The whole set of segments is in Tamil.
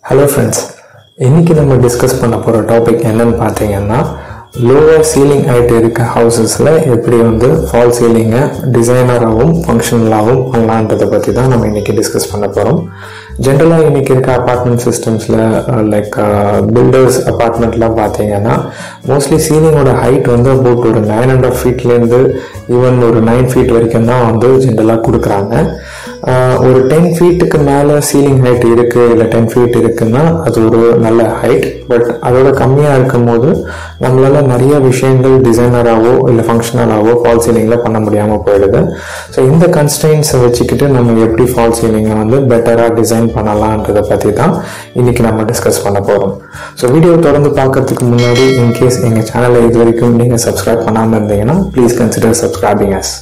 ஹலோ ஃப்ரெண்ட்ஸ் இன்னைக்கு நம்ம டிஸ்கஸ் பண்ண போகிற டாபிக் என்னன்னு பார்த்தீங்கன்னா லோவர் சீலிங் ஹைட் இருக்க ஹவுசஸில் எப்படி வந்து ஃபால் சீலிங்கை டிசைனராகவும் ஃபங்க்ஷனலாகவும் பண்ணலான்றதை பற்றி தான் நம்ம இன்னைக்கு டிஸ்கஸ் பண்ண போகிறோம் ஜென்ரலாக இன்னைக்கு இருக்க அப்பார்ட்மெண்ட் சிஸ்டம்ஸில் லைக் பில்டர்ஸ் அப்பார்ட்மெண்ட்லாம் பார்த்தீங்கன்னா மோஸ்ட்லி சீலிங்கோட ஹைட் வந்து அபவுட் ஒரு நைன் அண்ட் ஆஃப் ஃபீட்லேருந்து ஈவன் ஒரு நைன் ஃபீட் வரைக்கும் தான் வந்து ஜென்ரலாக கொடுக்குறாங்க ஆஹ் ஒரு டென் ஃபீட்டுக்கு மேலே சீலிங் ஹைட் இருக்குது இல்லை டென் ஃபீட் இருக்குன்னா அது ஒரு நல்ல ஹைட் பட் அதோட கம்மியாக இருக்கும் போது நம்மளால நிறைய விஷயங்கள் டிசைனராகவோ இல்லை ஃபங்க்ஷனலாகவோ ஃபால் சீலிங்கில் பண்ண முடியாமல் போயிடுது ஸோ இந்த கன்ஸ்டன்ஸை வச்சுக்கிட்டு நம்ம எப்படி ஃபால் சீலிங்கை வந்து பெட்டராக டிசைன் பண்ணலான்றதை பற்றி தான் இன்னைக்கு நம்ம டிஸ்கஸ் பண்ண போகிறோம் ஸோ வீடியோ தொடர்ந்து பார்க்கறதுக்கு முன்னாடி இன்கேஸ் எங்கள் சேனலை இது வரைக்கும் நீங்கள் சப்ஸ்கிரைப் பண்ணாமல் இருந்தீங்கன்னா please consider subscribing us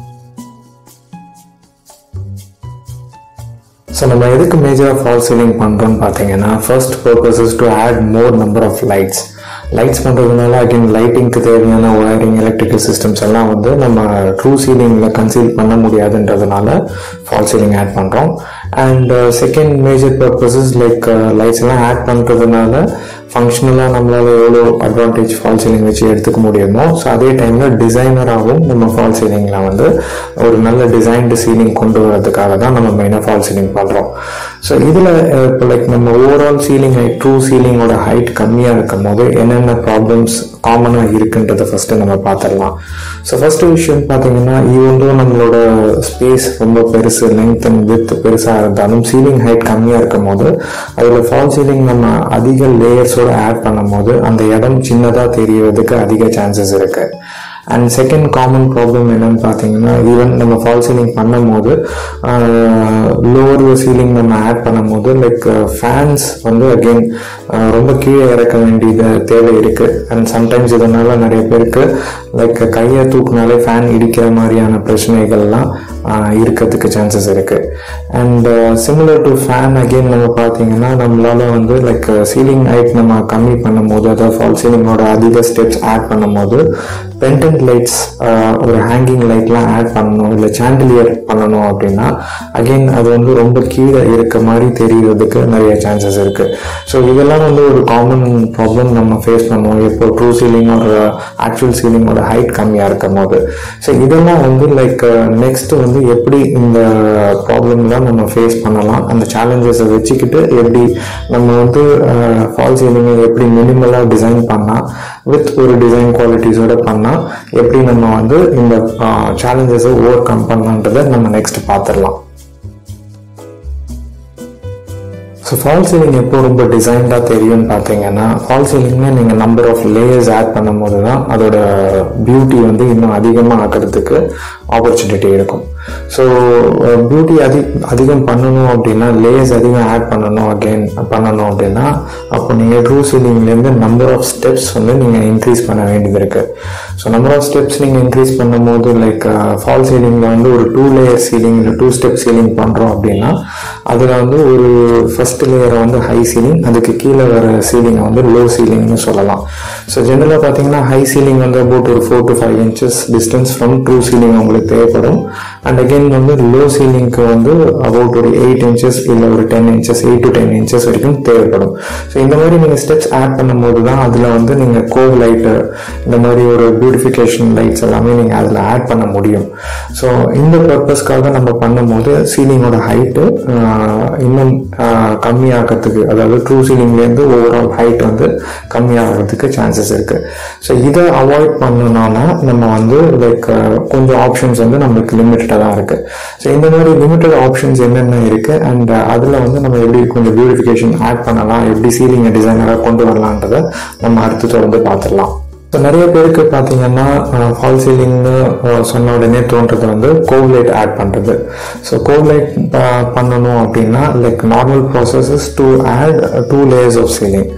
so நம்ம எதுக்கு மேஜராக ஃபால் சீலிங் பண்ணுறோம்னு பார்த்தீங்கன்னா first purpose is to add more number of lights lights பண்ணுறதுனால அகைன் லைட்டிங்க்கு தேவையான ஒயரிங் எலக்ட்ரிக்கல் சிஸ்டம்ஸ் எல்லாம் வந்து நம்ம ட்ரூ சீலிங்கில் கன்சீல் பண்ண முடியாதுன்றதுனால ஃபால் சீலிங் ஆட் பண்ணுறோம் and second major purposes like lights எல்லாம் ஆட் பண்ணுறதுனால ஃபங்க்ஷனலாக நம்மளால் எவ்வளோ அட்வான்டேஜ் ஃபால் சீலிங் வச்சு எடுத்துக்க முடியுமோ ஸோ அதே டைமில் டிசைனராகவும் நம்ம ஃபால் சீலிங்கில் வந்து ஒரு நல்ல டிசைன்டு சீலிங் கொண்டு வரதுக்காக தான் நம்ம மெயினாக ஃபால் சீலிங் பண்ணுறோம் ஸோ இதில் இப்போ லைக் நம்ம ஓவரால் சீலிங் ஹைட் ட்ரூ சீலிங்கோட ஹைட் கம்மியாக இருக்கும் போது என்னென்ன ப்ராப்ளம்ஸ் காமனாக இருக்குன்றதை ஃபஸ்ட்டு நம்ம பார்த்துடலாம் ஸோ ஃபஸ்ட்டு விஷயம் பார்த்தீங்கன்னா ஈவன் நம்மளோட ஸ்பேஸ் ரொம்ப பெருசு லென்த் அண்ட் வித் பெருசாக இருந்தாலும் சீலிங் ஹைட் கம்மியாக இருக்கும் போது அதில் ஃபால் சீலிங் நம்ம அதிக லேயர்ஸோட ஆட் பண்ணும் போது அந்த இடம் சின்னதாக தெரியறதுக்கு அதிக சான்சஸ் இருக்கு அண்ட் செகண்ட் காமன் ப்ராப்ளம் என்னன்னு பார்த்தீங்கன்னா ஈவன் நம்ம ஃபால் சீலிங் பண்ணும் போது லோவர் சீலிங் நம்ம ஆட் பண்ணும் போது லைக் ஃபேன்ஸ் வந்து அகெயின் ரொம்ப கீழே இறக்க வேண்டியது தேவை இருக்கு அண்ட் சம்டைம்ஸ் இதனால நிறைய பேருக்கு லைக் கையை தூக்குனாலே ஃபேன் இடிக்கிற மாதிரியான பிரச்சனைகள்லாம் இருக்கிறதுக்கு சான்சஸ் இருக்கு and similar to fan again நம்ம பார்த்தீங்கன்னா நம்மளால வந்து லைக் சீலிங் ஹைட் நம்ம கம்மி பண்ணும் போது அதாவது ஃபால் சீலிங்கோட அதிக ஸ்டெப்ஸ் ஆட் பண்ணும் போது பென்டன்ட் லைட்ஸ் ஒரு ஹேங்கிங் லைட்லாம் ஆட் பண்ணணும் இல்லை சாண்டிலியர் பண்ணணும் அப்படின்னா அகெயின் அது வந்து ரொம்ப கீழே இருக்க மாதிரி தெரியறதுக்கு நிறைய சான்சஸ் இருக்கு ஸோ இதெல்லாம் வந்து ஒரு காமன் ப்ராப்ளம் நம்ம ஃபேஸ் பண்ணுவோம் எப்போ ட்ரூ சீலிங் ஒரு ஆக்சுவல் சீலிங்கோட ஹைட் கம்மியாக இருக்கும் போது ஸோ இதெல்லாம் வந்து லைக் நெக்ஸ்ட் வந்து எப்படி இந்த ப்ராப்ளம்லாம் நம்ம ஃபேஸ் பண்ணலாம் அந்த சேலஞ்சஸை வச்சுக்கிட்டு எப்படி நம்ம வந்து ஃபால் சீலிங்கை எப்படி மினிமலாக டிசைன் பண்ணால் வித் ஒரு டிசைன் குவாலிட்டிஸோட பண்ணால் எப்படி நம்ம வந்து இந்த சேலஞ்சஸை ஓவர் கம் பண்ணலான்றதை நம்ம நெக்ஸ்ட் பார்த்துடலாம் ஸோ ஃபால் சீலிங் எப்போ ரொம்ப டிசைன்டாக தெரியும்னு பார்த்தீங்கன்னா ஃபால் சீலிங்னா நீங்கள் நம்பர் ஆஃப் லேயர்ஸ் ஆட் பண்ணும்போது தான் அதோட பியூட்டி வந்து இன்னும் அதிகமாக ஆக்கிறதுக்கு ஆப்பர்ச்சுனிட்டி இருக்கும் ஸோ பியூட்டி அதி அதிகம் பண்ணணும் அப்படின்னா லேயர்ஸ் அதிகம் ஆட் பண்ணணும் அகெயின் பண்ணணும் அப்படின்னா அப்போ நீங்கள் ட்ரூ சீலிங்லேருந்து நம்பர் ஆஃப் ஸ்டெப்ஸ் வந்து நீங்கள் இன்க்ரீஸ் பண்ண வேண்டியது இருக்கு ஸோ நம்பர் ஆஃப் ஸ்டெப்ஸ் நீங்கள் இன்க்ரீஸ் பண்ணும்போது லைக் ஃபால் சீலிங்கில் வந்து ஒரு டூ லேயர் சீலிங் இல்லை டூ ஸ்டெப் சீலிங் பண்ணுறோம் அப்படின்னா அதில் வந்து ஒரு ஃபர்ஸ்ட் லேயரை வந்து ஹை சீலிங் அதுக்கு கீழே வர சீலிங்கை வந்து லோ சீலிங்னு சொல்லலாம் ஸோ ஜென்ரலாக பார்த்தீங்கன்னா ஹை சீலிங் வந்து அபவுட் ஒரு four to five inches distance from true ceiling உங்களுக்கு தேவைப்படும் அண்ட் அகெயின் வந்து லோ சீலிங்க்கு வந்து அபவுட் ஒரு எயிட் இன்ச்சஸ் இல்லை ஒரு ten inches eight to ten inches வரைக்கும் தேவைப்படும் ஸோ இந்த மாதிரி நீங்கள் ஸ்டெப்ஸ் ஆட் பண்ணும்போது தான் அதில் வந்து நீங்கள் கோவ் லைட்டு இந்த மாதிரி ஒரு பியூட்டிஃபிகேஷன் லைட்ஸ் எல்லாமே நீங்கள் அதில் ஆட் பண்ண முடியும் ஸோ இந்த பர்பஸ்க்காக நம்ம பண்ணும்போது சீலிங்கோட ஹைட்டு இன்னும் கம்மியாகிறதுக்கு அதாவது ட்ரூ சீலிங்லேருந்து ஓவரால் ஹைட் வந்து கம்மியாகிறதுக்கு சான்சஸ் இருக்கு ஸோ இதை அவாய்ட் பண்ணணும்னா நம்ம வந்து லைக் கொஞ்சம் ஆப்ஷன்ஸ் வந்து நம்மளுக்கு லிமிட்டடாக தான் இருக்கு ஸோ இந்த மாதிரி லிமிட்டட் ஆப்ஷன்ஸ் என்னென்ன இருக்கு அண்ட் அதில் வந்து நம்ம எப்படி கொஞ்சம் பியூட்டிஃபிகேஷன் ஆட் பண்ணலாம் எப்படி சீலிங் டிசைனராக கொண்டு வரலான்றதை நம்ம அடுத்து தொடர்ந்து பார்த்துடலாம் ஸோ நிறைய பேருக்கு பார்த்தீங்கன்னா ஃபால் சீலிங்னு சொன்ன உடனே தோன்றது வந்து கோவ்லைட் ஆட் பண்ணுறது ஸோ கோவ்லைட் பண்ணணும் அப்படின்னா like normal processes to add two layers of ceiling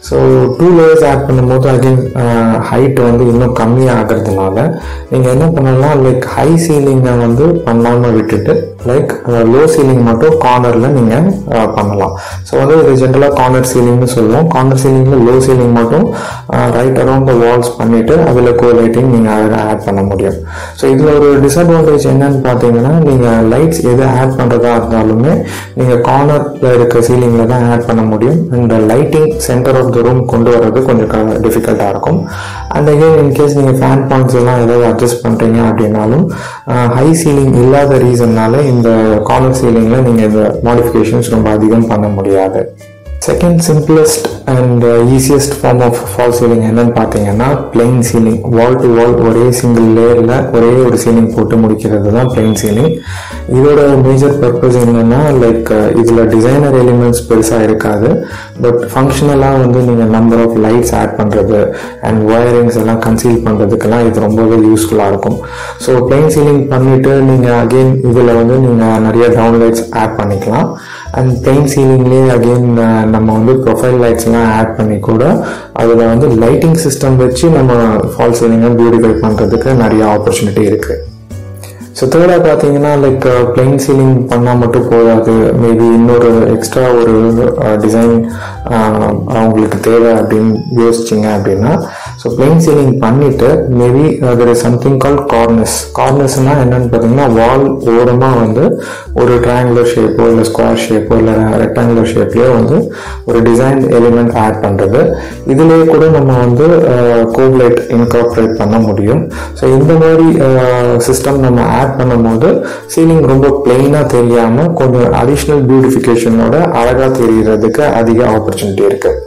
so two layers add பண்ணும்போது அகைன் ஹைட் வந்து இன்னும் கம்மியாகிறதுனால நீங்கள் என்ன பண்ணலாம் லைக் ஹை சீலிங்கை வந்து பண்ணாமல் விட்டுட்டு லைக் லோ சீலிங் மட்டும் கார்னரில் நீங்கள் பண்ணலாம் ஸோ வந்து இது ஜென்ரலாக கார்னர் சீலிங்னு சொல்லுவோம் கார்னர் சீலிங்கில் லோ சீலிங் மட்டும் ரைட் அரௌண்ட் த வால்ஸ் பண்ணிவிட்டு அதில் கோ லைட்டிங் நீங்கள் ஆட் பண்ண முடியும் ஸோ இதில் ஒரு டிஸ்அட்வான்டேஜ் என்னன்னு பார்த்தீங்கன்னா நீங்கள் லைட்ஸ் எது ஆட் பண்ணுறதா இருந்தாலுமே நீங்கள் கார்னரில் இருக்க சீலிங்கில் தான் ஆட் பண்ண முடியும் and lighting centre of the room கொண்டு வர்றது கொஞ்சம் டிஃபிகல்ட்டாக இருக்கும் அண்ட் அகெயின் இன்கேஸ் நீங்கள் ஃபேன் பாயிண்ட்ஸ் எல்லாம் ஏதாவது அட்ஜஸ்ட் பண்ணுறீங்க அப்படின்னாலும் ஹை சீலிங் இல்லாத ரீசன்னால இந்த கார்னர் சீலிங்கில் நீங்கள் இந்த மாடிஃபிகேஷன்ஸ் ரொம்ப அதிகம் பண்ண முடியாது second simplest and easiest form of fall ceiling என்னன்னு பார்த்தீங்கன்னா plain ceiling wall to wall ஒரே சிங்கிள் லேயரில் ஒரே ஒரு சீலிங் போட்டு முடிக்கிறது தான் பிளெயின் சீலிங் இதோட மேஜர் பர்பஸ் என்னன்னா லைக் இதில் டிசைனர் எலிமெண்ட்ஸ் பெருசாக இருக்காது பட் ஃபங்க்ஷனலாக வந்து நீங்கள் நம்பர் ஆஃப் லைட்ஸ் ஆட் பண்ணுறது அண்ட் ஒயரிங்ஸ் எல்லாம் கன்சீல் பண்ணுறதுக்கெல்லாம் இது ரொம்பவே யூஸ்ஃபுல்லாக இருக்கும் ஸோ பிளெயின் சீலிங் பண்ணிவிட்டு நீங்கள் அகெயின் இதில் வந்து நீங்கள் நிறைய டவுன் லைட்ஸ் ஆட் பண்ணிக்கலாம் அண்ட் பிளெயின் சீலிங்லேயே அகெயின் நம்ம வந்து ப்ரொஃபைல் லைட்ஸ்லாம் ஆட் பண்ணி கூட அதில் வந்து லைட்டிங் சிஸ்டம் வச்சு நம்ம ஃபால் சீலிங்கை பியூட்டிஃபை பண்ணுறதுக்கு நிறைய ஆப்பர்ச்சுனிட்டி இருக்குது ஸோ தேர்டாக பார்த்தீங்கன்னா லைக் பிளெயின் சீலிங் பண்ணால் மட்டும் போதாது மேபி இன்னொரு எக்ஸ்ட்ரா ஒரு டிசைன் அவங்களுக்கு தேவை அப்படின்னு யோசிச்சிங்க அப்படின்னா ஸோ பிளெயின் சீலிங் பண்ணிவிட்டு maybe there is something call corners கார்னஸ்னால் என்னென்னு பார்த்தீங்கன்னா வால் ஓரமாக வந்து ஒரு ட்ரையாங்குலர் ஷேப்போ இல்லை ஸ்கொயர் ஷேப்போ இல்லை ரெக்டாங்குலர் ஷேப்லேயோ வந்து ஒரு டிசைன் எலிமெண்ட் ஆட் பண்ணுறது இதுலேயே கூட நம்ம வந்து கோப்லைட் இன்கார்பரேட் பண்ண முடியும் ஸோ இந்த மாதிரி சிஸ்டம் நம்ம ஆட் பண்ணும்போது சீலிங் ரொம்ப பிளெயினாக தெரியாமல் கொஞ்சம் அடிஷ்னல் பியூட்டிஃபிகேஷனோட அழகாக தெரிகிறதுக்கு அதிக ஆப்பர்ச்சுனிட்டி இருக்குது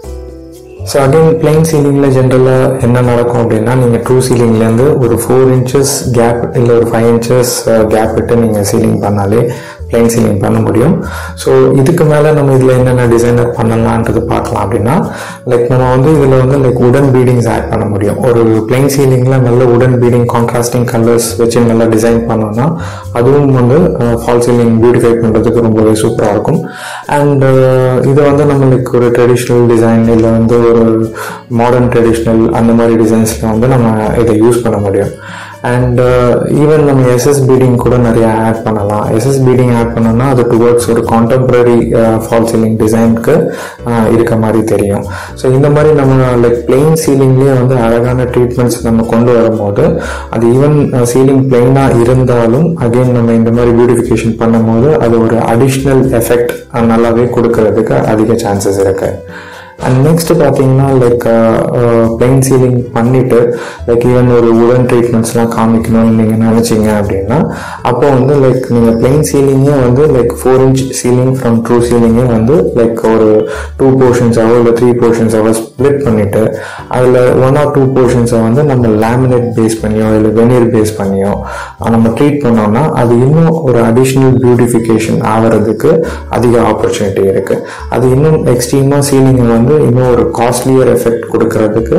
ஸோ அகைன் பிளைன் சீலிங்கில் ஜென்ரலாக என்ன நடக்கும் அப்படின்னா நீங்கள் ட்ரூ சீலிங்லேருந்து ஒரு ஃபோர் இன்ச்சஸ் கேப் இல்லை ஒரு ஃபைவ் இன்ச்சஸ் கேப் விட்டு நீங்கள் சீலிங் பண்ணாலே பிளைன் சீலிங் பண்ண முடியும் ஸோ இதுக்கு மேலே நம்ம இதில் என்னென்ன டிசைனர் பண்ணலான்றது பார்க்கலாம் அப்படின்னா லைக் நம்ம வந்து இதில் வந்து லைக் உடன் பீடிங்ஸ் ஆட் பண்ண முடியும் ஒரு பிளைன் சீலிங்கில் நல்ல உடன் பீடிங் கான்ட்ராஸ்டிங் கலர்ஸ் வச்சு நல்லா டிசைன் பண்ணோம்னா அதுவும் வந்து ஃபால் சீலிங் பியூட்டிஃபை பண்ணுறதுக்கு ரொம்பவே சூப்பராக இருக்கும் அண்ட் இதை வந்து நம்ம லைக் ஒரு ட்ரெடிஷ்னல் டிசைன் இல்லை வந்து ஒரு மாடர்ன் ட்ரெடிஷ்னல் அந்த மாதிரி டிசைன்ஸில் வந்து நம்ம இதை யூஸ் பண்ண முடியும் அண்ட் ஈவன் நம்ம எஸ்எஸ் பீடிங் கூட நிறைய ஆட் பண்ணலாம் எஸ்எஸ் பீடிங் ஆட் பண்ணோம்னா அது டுவர்ட்ஸ் ஒரு கான்டெம்பரரி ஃபால் சீலிங் டிசைனுக்கு இருக்க மாதிரி தெரியும் ஸோ இந்த மாதிரி நம்ம லைக் பிளெயின் சீலிங்லேயே வந்து அழகான ட்ரீட்மெண்ட்ஸ் நம்ம கொண்டு வரும்போது அது ஈவன் சீலிங் பிளெயினாக இருந்தாலும் அகெயின் நம்ம இந்த மாதிரி பியூட்டிஃபிகேஷன் பண்ணும்போது அது ஒரு அடிஷ்னல் எஃபெக்ட் நல்லாவே கொடுக்கறதுக்கு அதிக சான்சஸ் இருக்கு அண்ட் நெக்ஸ்ட் பார்த்தீங்கன்னா லைக் பிளைன் சீலிங் பண்ணிட்டு லைக் ஈவன் ஒரு உடன் ட்ரீட்மெண்ட்ஸ்லாம் காமிக்கணும்னு நீங்கள் நினச்சிங்க அப்படின்னா அப்போ வந்து லைக் நீங்கள் பிளைன் சீலிங்கே வந்து like four inch ceiling from true சீலிங்கே வந்து லைக் ஒரு டூ போர்ஷன்ஸாவோ இல்லை த்ரீ போர்ஷன்ஸாவோ ஸ்ப்ளிட் பண்ணிட்டு அதில் ஒன் ஆர் டூ போர்ஷன்ஸை வந்து நம்ம லேமினேட் பேஸ் பண்ணியோ இல்லை வெனியர் பேஸ் பண்ணியோ நம்ம ட்ரீட் பண்ணோம்னா அது இன்னும் ஒரு அடிஷ்னல் பியூட்டிஃபிகேஷன் ஆகிறதுக்கு அதிக ஆப்பர்ச்சுனிட்டி இருக்குது அது இன்னும் எக்ஸ்ட்ரீமாக சீலிங்கை வந்து வந்து இன்னும் ஒரு காஸ்ட்லியர் எஃபெக்ட் கொடுக்கறதுக்கு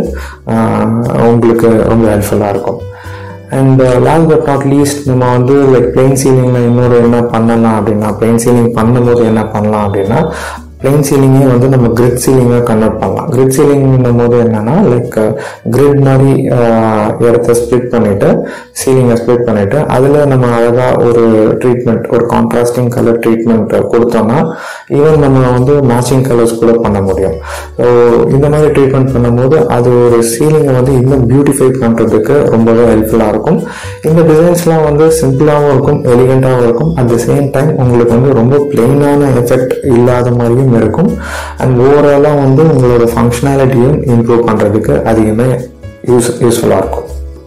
உங்களுக்கு ரொம்ப ஹெல்ப்ஃபுல்லாக இருக்கும் and last but not least நம்ம வந்து லைக் பிளெயின் சீலிங்கில் இன்னொரு என்ன பண்ணலாம் அப்படின்னா பிளெயின் சீலிங் பண்ணும்போது என்ன பண்ணலாம் அப்படின்னா பிளெயின் சீலிங்கே வந்து நம்ம கிரிட் சீலிங்காக கன்வெர்ட் பண்ணலாம் கிரிட் சீலிங்னும் போது என்னன்னா லைக் கிரிட் மாதிரி இடத்த ஸ்ப்ளிட் பண்ணிட்டு சீலிங்கை ஸ்ப்ளிட் பண்ணிட்டு அதில் நம்ம அழகாக ஒரு ட்ரீட்மெண்ட் ஒரு கான்ட்ராஸ்டிங் கலர் ட்ரீட்மெண்ட் கொடுத்தோம்னா ஈவன் நம்ம வந்து மேட்சிங் கலர்ஸ் கூட பண்ண முடியும் ஸோ இந்த மாதிரி ட்ரீட்மெண்ட் பண்ணும்போது அது ஒரு சீலிங்கை வந்து இன்னும் பியூட்டிஃபை பண்ணுறதுக்கு ரொம்பவே ஹெல்ப்ஃபுல்லாக இருக்கும் இந்த டிசைன்ஸ்லாம் வந்து சிம்பிளாகவும் இருக்கும் எலிகண்ட்டாகவும் இருக்கும் அட் த சேம் டைம் உங்களுக்கு வந்து ரொம்ப பிளெயினான எஃபெக்ட் இல்லாத மாதிரியும் இருக்கும் அண்ட் ஓவராலாக வந்து உங்களோட ஃபங்க்ஷனாலிட்டியும் இம்ப்ரூவ் பண்ணுறதுக்கு அதிகமாக யூஸ் யூஸ்ஃபுல்லாக இருக்கும்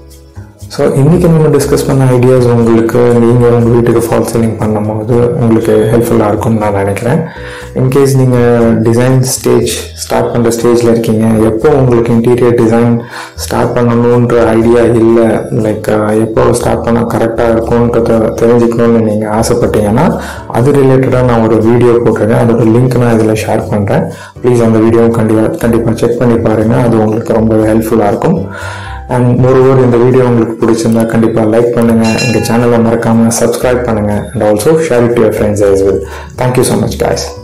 ஸோ இன்றைக்கி நம்ம டிஸ்கஸ் பண்ண ஐடியாஸ் உங்களுக்கு நீங்கள் உங்கள் வீட்டுக்கு ஃபால் சீலிங் பண்ணும்போது உங்களுக்கு ஹெல்ப்ஃபுல்லாக இருக்கும்னு நான் நினைக்கிறேன் இன்கேஸ் நீங்கள் டிசைன் ஸ்டேஜ் ஸ்டார்ட் பண்ணுற ஸ்டேஜில் இருக்கீங்க எப்போ உங்களுக்கு இன்டீரியர் டிசைன் ஸ்டார்ட் பண்ணணுன்ற ஐடியா இல்லை லைக் எப்போ ஸ்டார்ட் பண்ணால் கரெக்டாக இருக்கும்ன்றத தெரிஞ்சுக்கணும்னு நீங்கள் ஆசைப்பட்டீங்கன்னா அது ரிலேட்டடாக நான் ஒரு வீடியோ போட்டிருக்கேன் அதோட லிங்க் நான் இதில் ஷேர் பண்ணுறேன் ப்ளீஸ் அந்த வீடியோவும் கண்டிப்பாக கண்டிப்பாக செக் பண்ணி பாருங்கள் அது உங்களுக்கு ரொம்ப ஹெல்ப்ஃபுல்லாக இருக்கும் அண்ட் மோரோவர் இந்த வீடியோ உங்களுக்கு பிடிச்சிருந்தா கண்டிப்பாக லைக் பண்ணுங்கள் எங்கள் சேனலை மறக்காமல் சப்ஸ்கிரைப் பண்ணுங்கள் and also share it your friends as well thank you so much guys